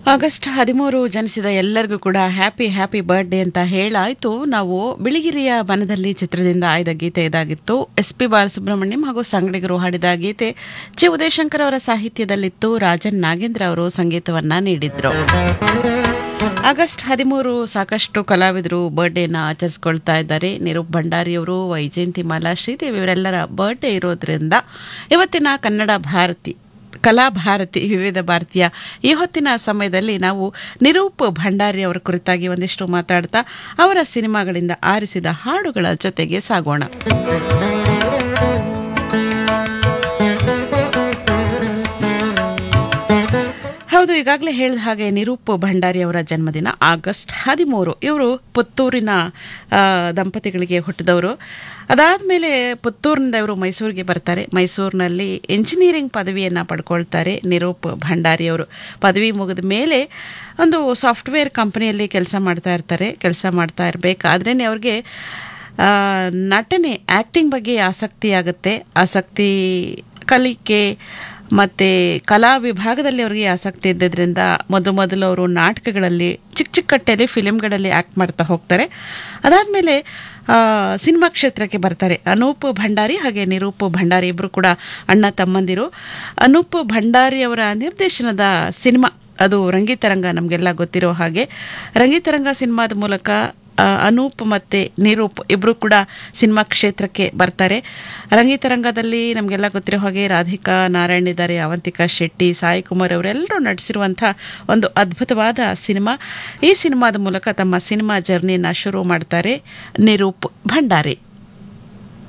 August ಹದಿಮೂರು ಜನಿಸಿದ ಎಲ್ಲರಿಗೂ ಕೂಡ ಹ್ಯಾಪಿ ಹ್ಯಾಪಿ ಬರ್ಡೇ ಅಂತ ಹೇಳಾಯ್ತು ನಾವು ಬಿಳಿಗಿರಿಯ ಬನದಲ್ಲಿ ಚಿತ್ರದಿಂದ ಆಯ್ದ ಗೀತೆ ಇದಾಗಿತ್ತು ಎಸ್ ಪಿ ಬಾಲಸುಬ್ರಹ್ಮಣ್ಯಂ ಹಾಗೂ ಸಂಗಡಿಗರು ಹಾಡಿದ ಗೀತೆ ಚಿ ಉದಯಶಂಕರ್ ಅವರ ಸಾಹಿತ್ಯದಲ್ಲಿತ್ತು ರಾಜನ್ ನಾಗೇಂದ್ರ ಅವರು ಸಂಗೀತವನ್ನ ನೀಡಿದ್ರು ಆಗಸ್ಟ್ ಹದಿಮೂರು ಸಾಕಷ್ಟು ಕಲಾವಿದರು ಬರ್ಡೇನ ಆಚರಿಸ್ಕೊಳ್ತಾ ಇದ್ದಾರೆ ನಿರೂಪ್ ಭಂಡಾರಿಯವರು ವೈಜಯಂತಿ ಮಾಲಾ ಶ್ರೀದೇವಿ ಇವರೆಲ್ಲರ ಬರ್ಡೇ ಇರೋದ್ರಿಂದ ಇವತ್ತಿನ ಕನ್ನಡ ಭಾರತಿ ಕಲಾಭಾರತಿ ವಿವಿಧ ಭಾರತೀಯ ಈ ಹೊತ್ತಿನ ಸಮಯದಲ್ಲಿ ನಾವು ನಿರೂಪ್ ಭಂಡಾರಿ ಅವರ ಕುರಿತಾಗಿ ಒಂದಿಷ್ಟು ಮಾತಾಡ್ತಾ ಅವರ ಸಿನಿಮಾಗಳಿಂದ ಆರಿಸಿದ ಹಾಡುಗಳ ಜೊತೆಗೆ ಸಾಗೋಣ ಹೌದು ಈಗಾಗಲೇ ಹೇಳಿದ ಹಾಗೆ ನಿರೂಪ್ ಭಂಡಾರಿ ಅವರ ಜನ್ಮದಿನ ಆಗಸ್ಟ್ ಹದಿಮೂರು ಇವರು ಪುತ್ತೂರಿನ ಆ, ದಂಪತಿಗಳಿಗೆ ಹುಟ್ಟಿದವರು ಅದಾದಮೇಲೆ ಪುತ್ತೂರಿನಿಂದ ಇವರು ಮೈಸೂರಿಗೆ ಬರ್ತಾರೆ ಮೈಸೂರಿನಲ್ಲಿ ಇಂಜಿನಿಯರಿಂಗ್ ಪದವಿಯನ್ನು ಪಡ್ಕೊಳ್ತಾರೆ ನಿರೂಪ್ ಭಂಡಾರಿ ಅವರು ಪದವಿ ಮುಗಿದ ಮೇಲೆ ಒಂದು ಸಾಫ್ಟ್ವೇರ್ ಕಂಪನಿಯಲ್ಲಿ ಕೆಲಸ ಮಾಡ್ತಾ ಇರ್ತಾರೆ ಕೆಲಸ ಮಾಡ್ತಾ ಇರಬೇಕಾದ್ರೇ ಅವ್ರಿಗೆ ಆ, ನಟನೆ ಆ್ಯಕ್ಟಿಂಗ್ ಬಗ್ಗೆ ಆಸಕ್ತಿ ಆಗುತ್ತೆ ಆಸಕ್ತಿ ಕಲಿಕೆ ಮತ್ತು ಕಲಾ ವಿಭಾಗದಲ್ಲಿ ಅವರಿಗೆ ಆಸಕ್ತಿ ಇದ್ದಿದ್ದರಿಂದ ಮೊದಲು ಮೊದಲು ಅವರು ನಾಟಕಗಳಲ್ಲಿ ಚಿಕ್ಕ ಚಿಕ್ಕ ಟೆಲಿ ಫಿಲಿಮ್ಗಳಲ್ಲಿ ಆ್ಯಕ್ಟ್ ಮಾಡ್ತಾ ಹೋಗ್ತಾರೆ ಅದಾದಮೇಲೆ ಸಿನಿಮಾ ಕ್ಷೇತ್ರಕ್ಕೆ ಬರ್ತಾರೆ ಅನೂಪ್ ಭಂಡಾರಿ ಹಾಗೆ ನಿರೂಪ್ ಭಂಡಾರಿ ಇಬ್ಬರು ಕೂಡ ಅಣ್ಣ ತಮ್ಮಂದಿರು ಅನೂಪ್ ಭಂಡಾರಿ ಅವರ ನಿರ್ದೇಶನದ ಸಿನಿಮಾ ಅದು ರಂಗಿತರಂಗ ನಮಗೆಲ್ಲ ಗೊತ್ತಿರೋ ಹಾಗೆ ರಂಗಿತರಂಗ ಸಿನಿಮಾದ ಮೂಲಕ ಆ, ಅನೂಪ್ ಮತ್ತೆ ನಿರೂಪ್ ಇಬ್ಬರು ಕೂಡ ಸಿನಿಮಾ ಕ್ಷೇತ್ರಕ್ಕೆ ಬರ್ತಾರೆ ರಂಗಿತರಂಗದಲ್ಲಿ ನಮಗೆಲ್ಲ ಗೊತ್ತಿರೋ ಹಾಗೆ ರಾಧಿಕಾ ನಾರಾಯಣ್ ಇದ್ದಾರೆ ಅವಂತಿಕಾ ಶೆಟ್ಟಿ ಸಾಯಿ ಕುಮಾರ್ ಅವರೆಲ್ಲರೂ ನಟಿಸಿರುವಂಥ ಒಂದು ಅದ್ಭುತವಾದ ಸಿನಿಮಾ ಈ ಸಿನಿಮಾದ ಮೂಲಕ ತಮ್ಮ ಸಿನಿಮಾ ಜರ್ನಿನ ಶುರು ಮಾಡ್ತಾರೆ ನಿರೂಪ್ ಭಂಡಾರಿ